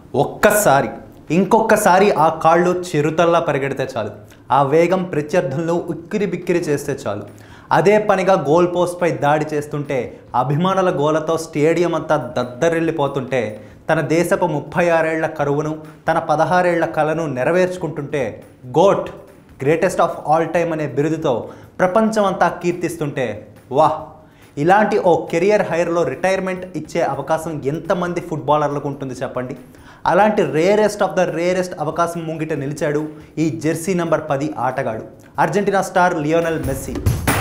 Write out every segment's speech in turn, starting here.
ఒక్కసారి ఇంకొకసారి ఆ కాళ్ళు చిరుతల్లా పరిగెడితే చాలు ఆ వేగం ప్రత్యర్థులను ఉక్కిరి బిక్కిరి చేస్తే చాలు అదే పనిగా గోల్ పోస్ట్పై దాడి చేస్తుంటే అభిమానుల గోలతో స్టేడియం అంతా దద్దరిల్లిపోతుంటే తన దేశపు ముప్పై ఆరేళ్ల కరువును తన పదహారేళ్ల కలను నెరవేర్చుకుంటుంటే goat greatest of all time అనే బిరుదుతో ప్రపంచమంతా కీర్తిస్తుంటే వాహ్ ఇలాంటి ఓ కెరియర్ హైర్లో రిటైర్మెంట్ ఇచ్చే అవకాశం ఎంతమంది ఫుట్బాలర్లకు ఉంటుంది చెప్పండి అలాంటి రేరెస్ట్ ఆఫ్ ద రేరెస్ట్ అవకాశం ముంగిట నిలిచాడు ఈ జెర్సీ నంబర్ పది ఆటగాడు అర్జెంటీనా స్టార్ లియోనెల్ మెస్సీ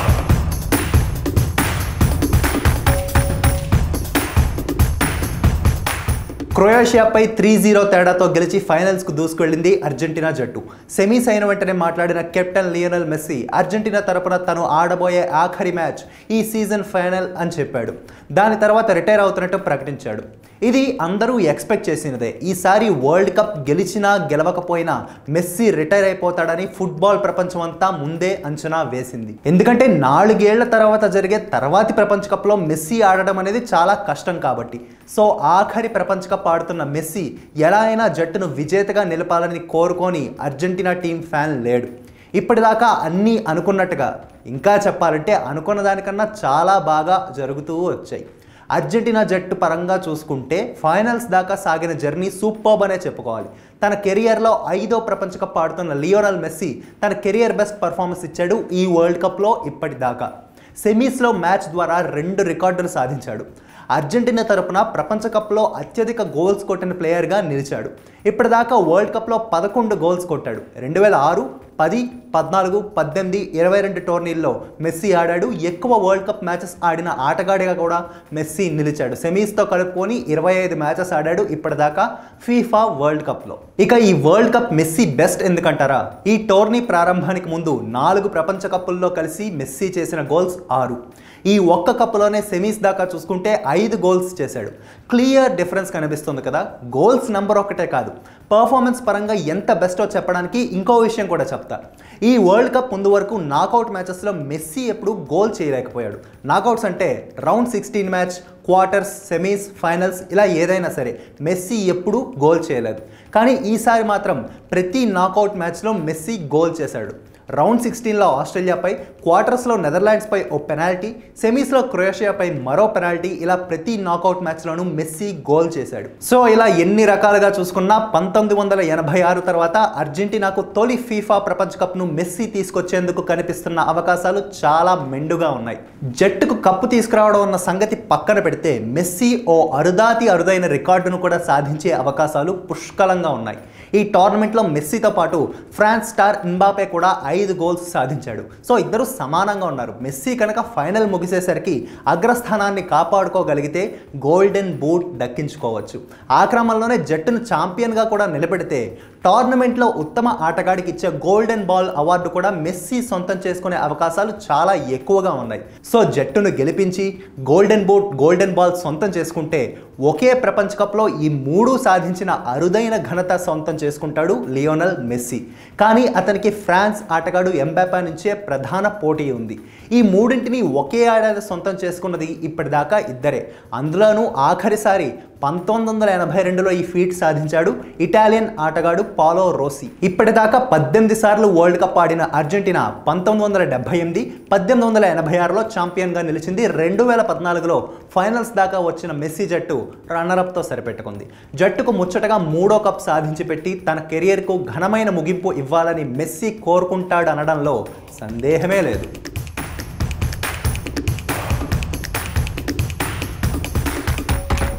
క్రొయేషియాపై త్రీ జీరో తేడాతో గెలిచి ఫైనల్స్కు దూసుకెళ్లింది అర్జెంటీనా జట్టు సెమీస్ అయిన వెంటనే మాట్లాడిన కెప్టెన్ లియోనెల్ మెస్సీ అర్జెంటీనా తరపున తను ఆడబోయే ఆఖరి మ్యాచ్ ఈ సీజన్ ఫైనల్ అని చెప్పాడు దాని తర్వాత రిటైర్ అవుతున్నట్టు ప్రకటించాడు ఇది అందరూ ఎక్స్పెక్ట్ చేసినదే ఈసారి వరల్డ్ కప్ గెలిచినా గెలవకపోయినా మెస్సీ రిటైర్ అయిపోతాడని ఫుట్బాల్ ప్రపంచం అంతా ముందే అంచనా వేసింది ఎందుకంటే నాలుగేళ్ల తర్వాత జరిగే తర్వాతి ప్రపంచ కప్లో మెస్సీ ఆడడం అనేది చాలా కష్టం కాబట్టి సో ఆఖరి ప్రపంచ కప్ ఆడుతున్న మెస్సీ ఎలా అయినా జట్టును విజేతగా నిలపాలని కోరుకొని అర్జెంటీనా టీం ఫ్యాన్ లేడు ఇప్పటిదాకా అన్నీ అనుకున్నట్టుగా ఇంకా చెప్పాలంటే అనుకున్న దానికన్నా చాలా బాగా జరుగుతూ వచ్చాయి అర్జెంటీనా జట్టు పరంగా చూసుకుంటే ఫైనల్స్ దాకా సాగిన జర్నీ సూపర్బ్ అనే చెప్పుకోవాలి తన కెరియర్లో ఐదో ప్రపంచ కప్ ఆడుతున్న లియోనల్ మెస్సీ తన కెరియర్ బెస్ట్ పర్ఫార్మెన్స్ ఇచ్చాడు ఈ వరల్డ్ కప్లో ఇప్పటిదాకా సెమీస్లో మ్యాచ్ ద్వారా రెండు రికార్డులు సాధించాడు అర్జెంటీనా తరపున ప్రపంచ కప్లో అత్యధిక గోల్స్ కొట్టిన ప్లేయర్గా నిలిచాడు ఇప్పటిదాకా వరల్డ్ కప్లో పదకొండు గోల్స్ కొట్టాడు రెండు వేల ఆరు పది పద్నాలుగు పద్దెనిమిది ఇరవై రెండు టోర్నీల్లో మెస్సీ ఆడాడు ఎక్కువ వరల్డ్ కప్ మ్యాచెస్ ఆడిన ఆటగాడిగా కూడా మెస్సీ నిలిచాడు సెమీస్తో కలుపుకొని ఇరవై ఐదు మ్యాచెస్ ఆడాడు ఇప్పటిదాకా ఫీఫా వరల్డ్ కప్లో ఇక ఈ వరల్డ్ కప్ మెస్సీ బెస్ట్ ఎందుకంటారా ఈ టోర్నీ ప్రారంభానికి ముందు నాలుగు ప్రపంచ కప్పుల్లో కలిసి మెస్సీ చేసిన గోల్స్ ఆరు ఈ ఒక్క కప్పులోనే సెమీస్ దాకా చూసుకుంటే ఐదు గోల్స్ చేశాడు క్లియర్ డిఫరెన్స్ కనిపిస్తుంది కదా గోల్స్ నెంబర్ ఒకటే కాదు పర్ఫార్మెన్స్ పరంగా ఎంత బెస్టో చెప్పడానికి ఇంకో విషయం కూడా చెప్తా ఈ వరల్డ్ కప్ ముందు వరకు నాకౌట్ మ్యాచెస్లో మెస్సీ ఎప్పుడు గోల్ చేయలేకపోయాడు నాకౌట్స్ అంటే round sixteen match quarters semis finals ఇలా ఏదైనా సరే మెస్సీ ఎప్పుడూ గోల్ చేయలేదు కానీ ఈసారి మాత్రం ప్రతి నాకౌట్ మ్యాచ్లో మెస్సీ గోల్ చేశాడు రౌండ్ సిక్స్టీన్లో ఆస్ట్రేలియాపై క్వార్టర్స్లో నెదర్లాండ్స్పై ఓ పెనాల్టీ సెమీస్లో క్రొయేషియాపై మరో పెనాల్టీ ఇలా ప్రతి నాకౌట్ మ్యాచ్లోనూ మెస్సీ గోల్ చేశాడు సో ఇలా ఎన్ని రకాలుగా చూసుకున్నా పంతొమ్మిది వందల ఎనభై ఆరు తర్వాత అర్జెంటీనాకు తొలి ఫీఫా ప్రపంచ కప్ను మెస్సీ తీసుకొచ్చేందుకు కనిపిస్తున్న అవకాశాలు చాలా మెండుగా ఉన్నాయి జట్టుకు కప్పు తీసుకురావడం అన్న సంగతి పక్కన పెడితే మెస్సీ ఓ అరుదాతి అరుదైన రికార్డును కూడా సాధించే అవకాశాలు పుష్కలంగా ఉన్నాయి ఈ టోర్నమెంట్లో మెస్సీతో పాటు ఫ్రాన్స్ స్టార్ ఇంబాపే కూడా ఐదు గోల్స్ సాధించాడు సో ఇద్దరు సమానంగా ఉన్నారు మెస్సీ కనుక ఫైనల్ ముగిసేసరికి అగ్రస్థానాన్ని కాపాడుకోగలిగితే గోల్డెన్ బూట్ దక్కించుకోవచ్చు ఆ క్రమంలోనే జట్టును ఛాంపియన్గా కూడా నిలబెడితే టోర్నమెంట్లో ఉత్తమ ఆటగాడికి ఇచ్చే గోల్డెన్ బాల్ అవార్డు కూడా మెస్సీ సొంతం చేసుకునే అవకాశాలు చాలా ఎక్కువగా ఉన్నాయి సో జట్టును గెలిపించి గోల్డెన్ బూట్ గోల్డెన్ బాల్ సొంతం చేసుకుంటే ఒకే ప్రపంచ కప్లో ఈ మూడు సాధించిన అరుదైన ఘనత సొంతం చేసుకుంటాడు లియోనల్ మెస్సీ కానీ అతనికి ఫ్రాన్స్ ఆటగాడు ఎంబాపా నుంచే ప్రధాన పోటీ ఉంది ఈ మూడింటిని ఒకే ఏడాది సొంతం చేసుకున్నది ఇప్పటిదాకా ఇద్దరే అందులోనూ ఆఖరిసారి పంతొమ్మిది వందల ఎనభై రెండులో ఈ ఫీట్ సాధించాడు ఇటాలియన్ ఆటగాడు పాలో రోసి ఇప్పటిదాకా పద్దెనిమిది సార్లు వరల్డ్ కప్ ఆడిన అర్జెంటీనా పంతొమ్మిది వందల డెబ్బై ఎనిమిది పద్దెనిమిది వందల ఎనభై ఆరులో ఛాంపియన్గా నిలిచింది రెండు వేల పద్నాలుగులో ఫైనల్స్ దాకా వచ్చిన మెస్సీ జట్టు రన్నరప్తో సరిపెట్టుకుంది జట్టుకు ముచ్చటగా మూడో కప్ సాధించి పెట్టి తన కెరియర్కు ఘనమైన ముగింపు ఇవ్వాలని మెస్సీ కోరుకుంటాడనడంలో సందేహమే లేదు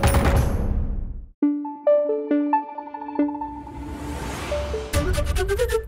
Thank you.